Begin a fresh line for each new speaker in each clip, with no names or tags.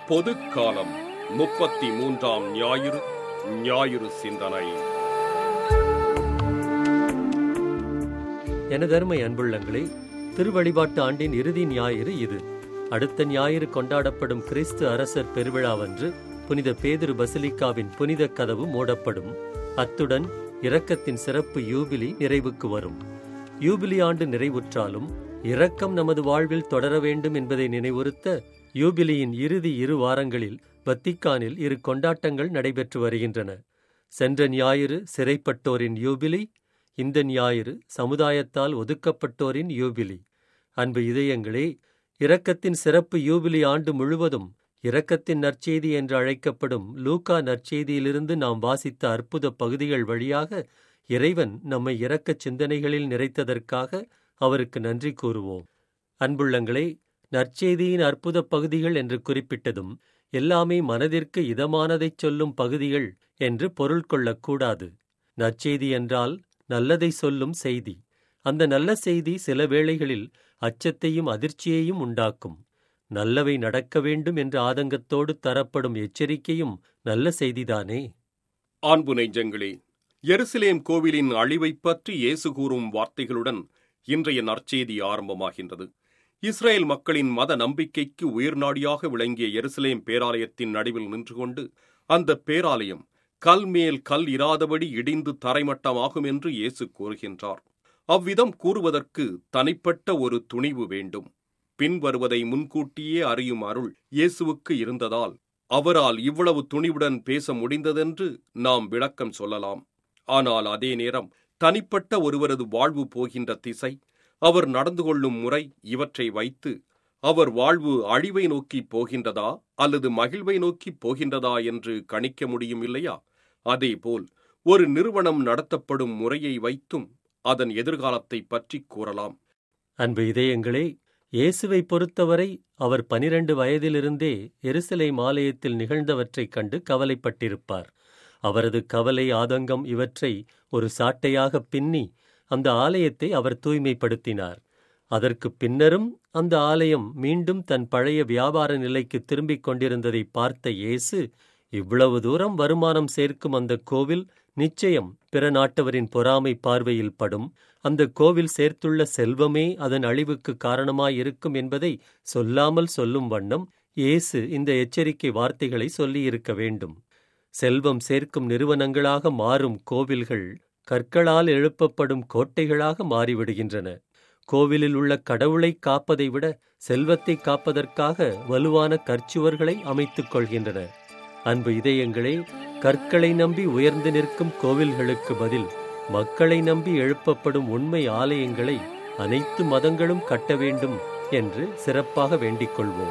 பொது காலம் முப்பத்தி மூன்றாம் ஞாயிறு ஞாயிறு சிந்தனை
எனதருமை அன்புள்ளங்களே திருவழிபாட்டு ஆண்டின் இறுதி ஞாயிறு இது அடுத்த ஞாயிறு கொண்டாடப்படும் கிறிஸ்து அரசர் பெருவிழாவன்று புனித பேதுரு பசிலிக்காவின் புனித கதவு மூடப்படும் அத்துடன் இரக்கத்தின் சிறப்பு யூபிலி நிறைவுக்கு வரும் யூபிலி ஆண்டு நிறைவுற்றாலும் இரக்கம் நமது வாழ்வில் தொடர வேண்டும் என்பதை நினைவுறுத்த யூபிலியின் இறுதி இரு வாரங்களில் வத்திக்கானில் இரு கொண்டாட்டங்கள் நடைபெற்று வருகின்றன சென்ற ஞாயிறு சிறைப்பட்டோரின் யூபிலி இந்த ஞாயிறு சமுதாயத்தால் ஒதுக்கப்பட்டோரின் யூபிலி அன்பு இதயங்களே இரக்கத்தின் சிறப்பு யூபிலி ஆண்டு முழுவதும் இரக்கத்தின் நற்செய்தி என்று அழைக்கப்படும் லூக்கா நற்செய்தியிலிருந்து நாம் வாசித்த அற்புத பகுதிகள் வழியாக இறைவன் நம்மை இரக்கச் சிந்தனைகளில் நிறைத்ததற்காக அவருக்கு நன்றி கூறுவோம் அன்புள்ளங்களே நற்செய்தியின் அற்புத பகுதிகள் என்று குறிப்பிட்டதும் எல்லாமே மனதிற்கு இதமானதைச் சொல்லும் பகுதிகள் என்று பொருள் கொள்ளக்கூடாது நற்செய்தி என்றால் நல்லதை சொல்லும் செய்தி அந்த நல்ல செய்தி சில வேளைகளில் அச்சத்தையும் அதிர்ச்சியையும் உண்டாக்கும் நல்லவை நடக்க வேண்டும் என்ற ஆதங்கத்தோடு தரப்படும் எச்சரிக்கையும் நல்ல செய்திதானே
அன்பு நெஞ்சங்களே எருசலேம் கோவிலின் அழிவைப் பற்றி இயேசு கூறும் வார்த்தைகளுடன் இன்றைய நற்செய்தி ஆரம்பமாகின்றது இஸ்ரேல் மக்களின் மத நம்பிக்கைக்கு உயிர்நாடியாக விளங்கிய எருசலேம் பேராலயத்தின் நடுவில் நின்று கொண்டு அந்த பேராலயம் கல் மேல் கல் இராதபடி இடிந்து தரைமட்டமாகும் என்று இயேசு கூறுகின்றார் அவ்விதம் கூறுவதற்கு தனிப்பட்ட ஒரு துணிவு வேண்டும் பின்வருவதை முன்கூட்டியே அறியும் அருள் இயேசுவுக்கு இருந்ததால் அவரால் இவ்வளவு துணிவுடன் பேச முடிந்ததென்று நாம் விளக்கம் சொல்லலாம் ஆனால் அதே நேரம் தனிப்பட்ட ஒருவரது வாழ்வு போகின்ற திசை அவர் நடந்து கொள்ளும் முறை இவற்றை வைத்து அவர் வாழ்வு அழிவை நோக்கி போகின்றதா அல்லது மகிழ்வை நோக்கி போகின்றதா என்று கணிக்க முடியும் இல்லையா அதேபோல் ஒரு நிறுவனம் நடத்தப்படும் முறையை வைத்தும் அதன் எதிர்காலத்தை பற்றி கூறலாம்
அன்பு இதயங்களே இயேசுவை பொறுத்தவரை அவர் பனிரண்டு வயதிலிருந்தே எருசலேம் ஆலயத்தில் நிகழ்ந்தவற்றைக் கண்டு கவலைப்பட்டிருப்பார் அவரது கவலை ஆதங்கம் இவற்றை ஒரு சாட்டையாக பின்னி அந்த ஆலயத்தை அவர் தூய்மைப்படுத்தினார் அதற்கு பின்னரும் அந்த ஆலயம் மீண்டும் தன் பழைய வியாபார நிலைக்கு திரும்பிக் கொண்டிருந்ததை பார்த்த இயேசு இவ்வளவு தூரம் வருமானம் சேர்க்கும் அந்த கோவில் நிச்சயம் பிற நாட்டவரின் பொறாமை பார்வையில் படும் அந்த கோவில் சேர்த்துள்ள செல்வமே அதன் அழிவுக்கு காரணமாயிருக்கும் என்பதை சொல்லாமல் சொல்லும் வண்ணம் இயேசு இந்த எச்சரிக்கை வார்த்தைகளை சொல்லியிருக்க வேண்டும் செல்வம் சேர்க்கும் நிறுவனங்களாக மாறும் கோவில்கள் கற்களால் எழுப்பப்படும் கோட்டைகளாக மாறிவிடுகின்றன கோவிலில் உள்ள கடவுளை காப்பதை விட செல்வத்தை காப்பதற்காக வலுவான கற்சுவர்களை அமைத்துக் கொள்கின்றன அன்பு இதயங்களே கற்களை நம்பி உயர்ந்து நிற்கும் கோவில்களுக்கு பதில் மக்களை நம்பி எழுப்பப்படும் உண்மை ஆலயங்களை அனைத்து மதங்களும் கட்ட வேண்டும் என்று சிறப்பாக வேண்டிக் கொள்வோம்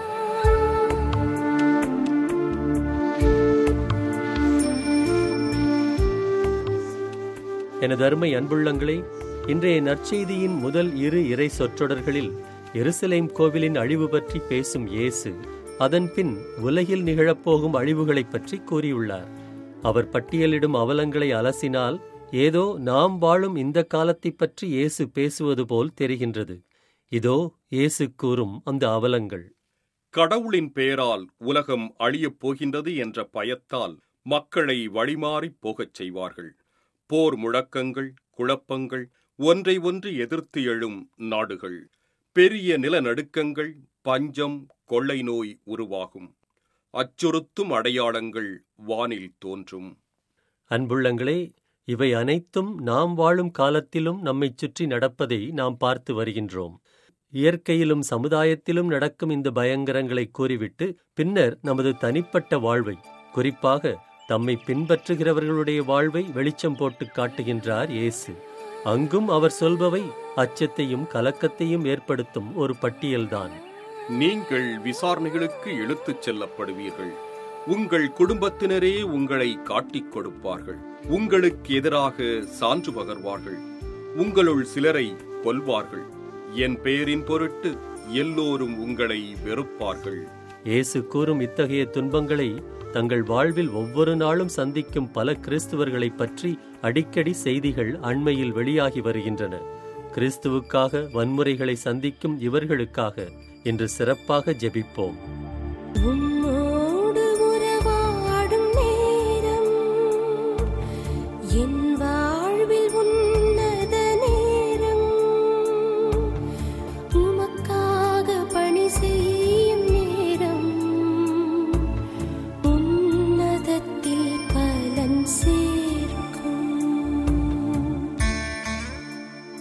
எனது அருமை அன்புள்ளங்களே இன்றைய நற்செய்தியின் முதல் இரு இறை சொற்றொடர்களில் எருசலேம் கோவிலின் அழிவு பற்றி பேசும் இயேசு அதன்பின் உலகில் நிகழப்போகும் அழிவுகளைப் பற்றி கூறியுள்ளார் அவர் பட்டியலிடும் அவலங்களை அலசினால் ஏதோ நாம் வாழும் இந்த காலத்தைப் பற்றி இயேசு பேசுவது போல் தெரிகின்றது இதோ இயேசு கூறும் அந்த அவலங்கள்
கடவுளின் பெயரால் உலகம் அழியப் போகின்றது என்ற பயத்தால் மக்களை வழிமாறிப் போகச் செய்வார்கள் போர் முழக்கங்கள் குழப்பங்கள் ஒன்றை ஒன்று எதிர்த்து எழும் நாடுகள் பெரிய நிலநடுக்கங்கள் பஞ்சம் கொள்ளை நோய் உருவாகும் அச்சுறுத்தும் அடையாளங்கள் வானில் தோன்றும்
அன்புள்ளங்களே இவை அனைத்தும் நாம் வாழும் காலத்திலும் நம்மைச் சுற்றி நடப்பதை நாம் பார்த்து வருகின்றோம் இயற்கையிலும் சமுதாயத்திலும் நடக்கும் இந்த பயங்கரங்களை கூறிவிட்டு பின்னர் நமது தனிப்பட்ட வாழ்வை குறிப்பாக தம்மை பின்பற்றுகிறவர்களுடைய வாழ்வை வெளிச்சம் போட்டு காட்டுகின்றார் இயேசு அங்கும் அவர் சொல்பவை அச்சத்தையும் கலக்கத்தையும் ஏற்படுத்தும் ஒரு பட்டியல்தான்
நீங்கள் விசாரணைகளுக்கு இழுத்துச் செல்லப்படுவீர்கள் உங்கள் குடும்பத்தினரே உங்களை காட்டிக் கொடுப்பார்கள் உங்களுக்கு எதிராக சான்று பகர்வார்கள் உங்களுள் சிலரை கொல்வார்கள் என் பெயரின் பொருட்டு எல்லோரும் உங்களை வெறுப்பார்கள்
இயேசு கூறும் இத்தகைய துன்பங்களை தங்கள் வாழ்வில் ஒவ்வொரு நாளும் சந்திக்கும் பல கிறிஸ்துவர்களைப் பற்றி அடிக்கடி செய்திகள் அண்மையில் வெளியாகி வருகின்றன கிறிஸ்துவுக்காக வன்முறைகளை சந்திக்கும் இவர்களுக்காக இன்று சிறப்பாக ஜெபிப்போம்
உம்மோடு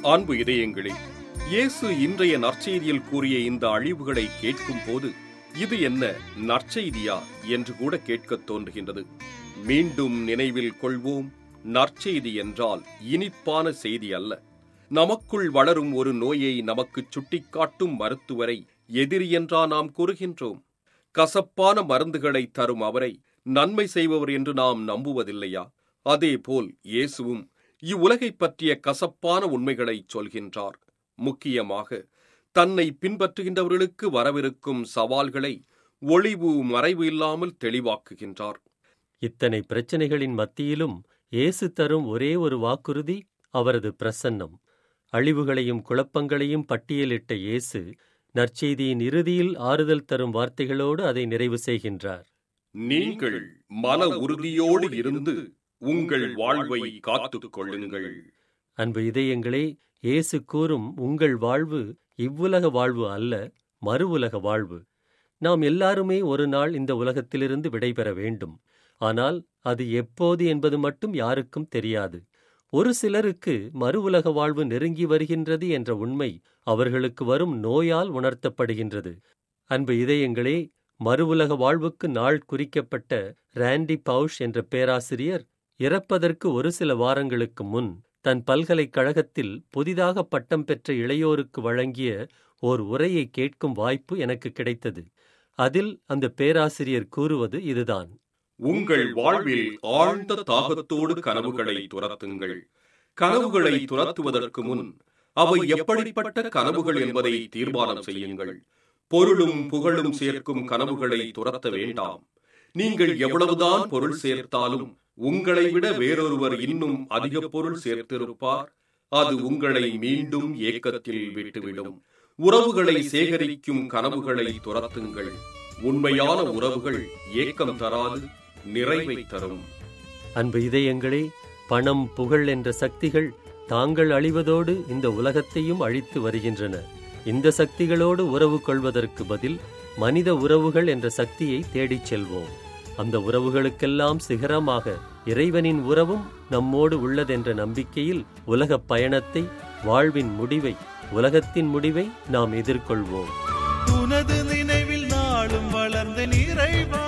அன்பு இதயங்களே இயேசு இன்றைய நற்செய்தியில் கூறிய இந்த அழிவுகளை கேட்கும் போது இது என்ன நற்செய்தியா என்று கூட கேட்கத் தோன்றுகின்றது மீண்டும் நினைவில் கொள்வோம் நற்செய்தி என்றால் இனிப்பான செய்தி அல்ல நமக்குள் வளரும் ஒரு நோயை நமக்கு சுட்டிக்காட்டும் மருத்துவரை எதிரி என்றா நாம் கூறுகின்றோம் கசப்பான மருந்துகளை தரும் அவரை நன்மை செய்பவர் என்று நாம் நம்புவதில்லையா அதேபோல் இயேசுவும் இவ்வுலகைப் பற்றிய கசப்பான உண்மைகளை சொல்கின்றார் முக்கியமாக தன்னை பின்பற்றுகின்றவர்களுக்கு வரவிருக்கும் சவால்களை ஒளிவு மறைவு இல்லாமல் தெளிவாக்குகின்றார்
இத்தனை பிரச்சனைகளின் மத்தியிலும் இயேசு தரும் ஒரே ஒரு வாக்குறுதி அவரது பிரசன்னம் அழிவுகளையும் குழப்பங்களையும் பட்டியலிட்ட இயேசு நற்செய்தியின் இறுதியில் ஆறுதல் தரும் வார்த்தைகளோடு அதை நிறைவு செய்கின்றார்
நீங்கள் மன உறுதியோடு இருந்து உங்கள் வாழ்வை காத்துக் கொள்ளுங்கள்
அன்பு இதயங்களே இயேசு கூறும் உங்கள் வாழ்வு இவ்வுலக வாழ்வு அல்ல மறு உலக வாழ்வு நாம் எல்லாருமே ஒரு நாள் இந்த உலகத்திலிருந்து விடைபெற வேண்டும் ஆனால் அது எப்போது என்பது மட்டும் யாருக்கும் தெரியாது ஒரு சிலருக்கு மறு உலக வாழ்வு நெருங்கி வருகின்றது என்ற உண்மை அவர்களுக்கு வரும் நோயால் உணர்த்தப்படுகின்றது அன்பு இதயங்களே மறு உலக வாழ்வுக்கு நாள் குறிக்கப்பட்ட ராண்டி பவுஷ் என்ற பேராசிரியர் இறப்பதற்கு ஒரு சில வாரங்களுக்கு முன் தன் பல்கலைக்கழகத்தில் புதிதாக பட்டம் பெற்ற இளையோருக்கு வழங்கிய ஓர் உரையை கேட்கும் வாய்ப்பு எனக்கு கிடைத்தது அதில் அந்த பேராசிரியர் கூறுவது இதுதான்
உங்கள் வாழ்வில் ஆழ்ந்த தாகத்தோடு கனவுகளை துரத்துங்கள் கனவுகளை துரத்துவதற்கு முன் அவை எப்படிப்பட்ட கனவுகள் என்பதை தீர்மானம் செய்யுங்கள் பொருளும் புகழும் சேர்க்கும் கனவுகளை துரத்த வேண்டாம் நீங்கள் எவ்வளவுதான் பொருள் சேர்த்தாலும் உங்களை விட வேறொருவர் இன்னும் அதிக பொருள் சேர்த்திருப்பார் அது உங்களை மீண்டும் ஏக்கத்தில் விட்டுவிடும் உறவுகளை சேகரிக்கும் கனவுகளை துரத்துங்கள் உண்மையான உறவுகள் ஏக்கம் தராது நிறைவை தரும்
அன்பு இதயங்களே பணம் புகழ் என்ற சக்திகள் தாங்கள் அழிவதோடு இந்த உலகத்தையும் அழித்து வருகின்றன இந்த சக்திகளோடு உறவு கொள்வதற்கு பதில் மனித உறவுகள் என்ற சக்தியை தேடிச் செல்வோம் அந்த உறவுகளுக்கெல்லாம் சிகரமாக இறைவனின் உறவும் நம்மோடு உள்ளதென்ற நம்பிக்கையில் உலகப் பயணத்தை வாழ்வின் முடிவை உலகத்தின் முடிவை நாம் எதிர்கொள்வோம்
உனது நினைவில் நாளும் வளர்ந்த நிறைவா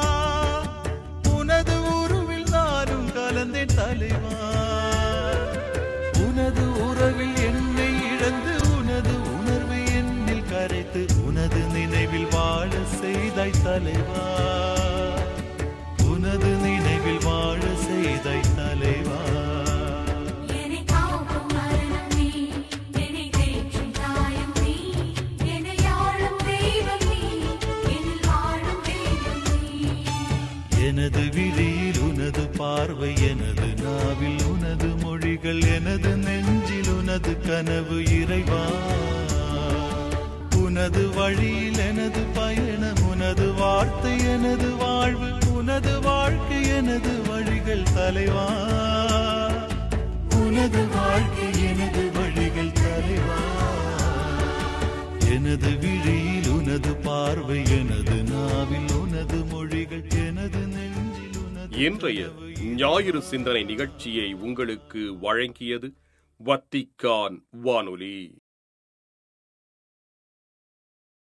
உனது உருவில் நானும் கலந்தேன் தலைவா உனது உறவில் என்னை இழந்து உனது உணர்வை என்னில் கரைத்து உனது நினைவில் வாழ செய்தாய் தலைவா உனது நினைவில் வாழ செய்தாய் தலைவா
என்னை காக்கும் மரணம் நீ என்னை தேற்றும் தாயம் நீ என்னை ஆளும் தெய்வம் நீ என்னில் வாழும் தெய்வம் நீ
எனது விழியில் உனது பார்வை எனது நாவில் உனது மொழிகள் எனது நெஞ்சில் உனது கனவு இறைவா உனது வழியில் எனது பயணம் உனது வார்த்தை எனது வாழ்வு உனது வாழ்க்கை எனது வழிகள் தலைவா உனது வாழ்க்கை எனது வழிகள் தலைவா எனது விழியில் உனது பார்வை எனது நாவில் உனது மொழிகள் எனது நெஞ்சில் உனது
இன்றைய
கனவு
ஞாயிறு சிந்தனை நிகழ்ச்சியை உங்களுக்கு வழங்கியது வத்திக்கான் வானொலி